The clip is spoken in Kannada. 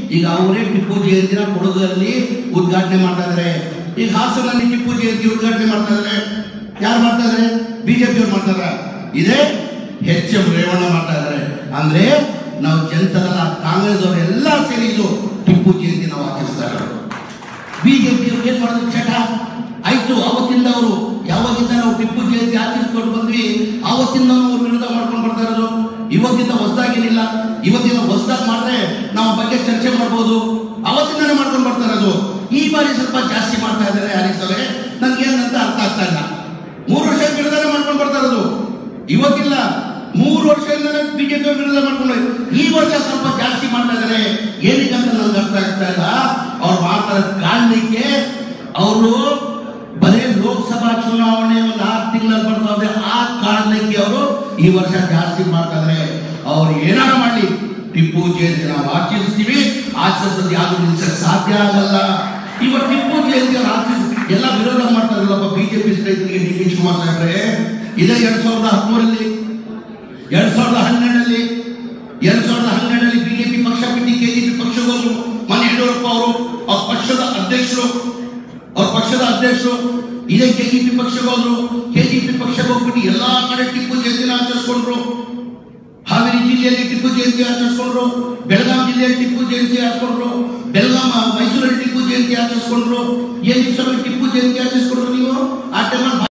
ಈಗ ಅವರೇ ಟಿಪ್ಪು ಜಯಂತಿನ ಕೊಡಗಲ್ಲಿ ಉದ್ಘಾಟನೆ ಮಾಡ್ತಾ ಇದ್ದಾರೆ ಈಗ ಹಾಸನಲ್ಲಿ ಟಿಪ್ಪು ಜಯಂತಿ ಉದ್ಘಾಟನೆ ಮಾಡ್ತಾ ಇದ್ದಾರೆ ಯಾರು ಮಾಡ್ತಾ ಇದ್ದಾರೆ ಬಿಜೆಪಿ ಅವ್ರು ಮಾಡ್ತಾ ಇದ್ದಾರೆ ಇದೇ ಎಚ್ ಎಂ ರೇವಣ್ಣ ಮಾಡ್ತಾ ಇದ್ದಾರೆ ಅಂದ್ರೆ ನಾವು ಜನತದಲ್ಲ ಕಾಂಗ್ರೆಸ್ ಅವರೆಲ್ಲ ಸೇರಿ ಇದು ಟಿಪ್ಪು ಜಯಂತಿ ನಾವು ಆಚರಿಸ್ತಾ ಇರೋದು ಬಿಜೆಪಿ ಅವ್ರು ಏನ್ ಮಾಡಿದ್ರು ಚಟ ಆಯ್ತು ಅವತ್ತಿಂದ ಅವರು ಯಾವಾಗಿಂದ ನಾವು ಟಿಪ್ಪು ಜಯಂತಿ ಆಚರಿಸ್ಕೊಂಡು ಬಂದ್ವಿ ಆವತ್ತಿಂದ ನಾವು ವಿರೋಧ ಮಾಡ್ಕೊಂಡು ಬರ್ತಾ ಇರೋದು ಇವತ್ತಿಂದ ಹೊಸದಾಗೇನಿಲ್ಲ ಇವತ್ತಿನ ಹೊಸದಾಗಿ ಮಾಡಿದ್ರೆ ನಾವು ಬಗ್ಗೆ ಚರ್ಚೆ ಮಾಡ್ಬೋದು ಅವತ್ತಿಂದನೇ ಮಾಡ್ಕೊಂಡು ಬರ್ತಾ ಇರೋದು ಈ ಬಾರಿ ಸ್ವಲ್ಪ ಜಾಸ್ತಿ ಮಾಡ್ತಾ ಇದ್ದಾರೆ ಯಾರಿದ್ದಾರೆ ನನ್ಗೆ ಏನಂತ ಅರ್ಥ ಆಗ್ತಾ ಇಲ್ಲ ಮೂರು ವರ್ಷ ವಿರೋಧನೆ ಮಾಡ್ಕೊಂಡು ಬರ್ತಾ ಇರೋದು ಇವತ್ತಿಲ್ಲ ಮೂರು ವರ್ಷದಿಂದಲೇ ಬಿಜೆಪಿ ವಿರೋಧ ಮಾಡ್ಕೊಂಡು ಈ ವರ್ಷ ಸ್ವಲ್ಪ ಜಾಸ್ತಿ ಮಾಡ್ತಾ ಇದ್ದಾರೆ ಏನಕ್ಕೆ ಅಂತ ನನ್ಗೆ ಅರ್ಥ ಆಗ್ತಾ ಇಲ್ಲ ಅವ್ರು ಮಾಡ್ತಾ ಇರೋ ಕಾರಣಕ್ಕೆ ಅವರು ಬರೀ ಲೋಕಸಭಾ ಚುನಾವಣೆ ಒಂದು ಆರು ತಿಂಗಳಲ್ಲಿ ಬರ್ತಾ ಇದೆ ಆ ಕಾರಣಕ್ಕೆ ಅವರು ಈ ವರ್ಷ ಜಾಸ್ತಿ ಮಾಡ್ತಾ ಇದ್ದಾರೆ ಅವ್ರು ಏನಾರ ಮಾಡಲಿ ಟಿಪ್ಪು ಜಯಂತಿ ನಾವು ಆಚರಿಸ್ತೀವಿ ಆಚರಿಸೋದು ಯಾವುದು ನಿಲ್ಸಕ್ ಸಾಧ್ಯ ಆಗಲ್ಲ ಇವತ್ತು ಟಿಪ್ಪು ಜಯಂತಿ ಅವ್ರು ಆಚರಿಸ್ ಎಲ್ಲ ವಿರೋಧ ಮಾಡ್ತಾ ಇರಲ್ಲಪ್ಪ ಬಿಜೆಪಿ ಸ್ನೇಹಿತರಿಗೆ ಡಿ ಕೆ ಶಿವಕುಮಾರ್ ಸಾಹೇಬ್ರೆ ಇದೇ ಎರಡ್ ಸಾವಿರದ ಹದಿಮೂರರಲ್ಲಿ ಎರಡ್ ಸಾವಿರದ ಹನ್ನೆರಡರಲ್ಲಿ ಎರಡ್ ಸಾವಿರದ ಹನ್ನೆರಡರಲ್ಲಿ ಬಿಜೆಪಿ ಪಕ್ಷ ಬಿಟ್ಟು ಕೆಜಿಪಿ ಪಕ್ಷಕ್ಕೆ ಹೋದ್ರು ಮನೆ ಯಡಿಯೂರಪ್ಪ ಅವರು ಅವ್ರ ಪಕ್ಷದ ಅಧ್ಯಕ್ಷರು ಅವ್ರ ಪಕ್ಷದ ಅಧ್ಯಕ್ಷರು ಇದೇ ಕೆಜಿಪಿ ಪಕ್ಷಕ್ಕೆ ಹೋದ್ರು ಕೆಜಿಪಿ ಪಕ್ಷಕ್ಕೆ ಹೋಗ್ಬಿಟ್ಟು ಎಲ್ಲಾ ಕಡೆ ಟಿಪ್ಪು ಜಯಂತಿನ ಆಚರಿಸ್ಕೊಂಡ್ರು ಹಾವೇರಿ ಜಿಲ್ಲೆಯಲ್ಲಿ ಟಿಪ್ಪು ಜಯಂತಿ ಆಚರಿಸ್ಕೊಂಡ್ರು ಬೆಳಗಾವಿ ಜಿಲ್ಲೆಯಲ್ಲಿ ಟಿಪ್ಪು ಜಯಂತಿ ಆಚರಿಸ್ಕೊಂಡ್ರು ಬೆಳಗಾಂ ಮೈಸೂರಲ್ಲಿ ಟಿಪ್ಪು ಜಯಂತಿ ಆಚರಿಸ್ಕೊಂಡ್ರು ಏನ್ ಟಿಪ್ಪು ಜಯಂತಿ ಆಚರಿಸ್ಕೊಂಡ್ರು ನೀವು ಆ ಟೈಮಲ್ಲಿ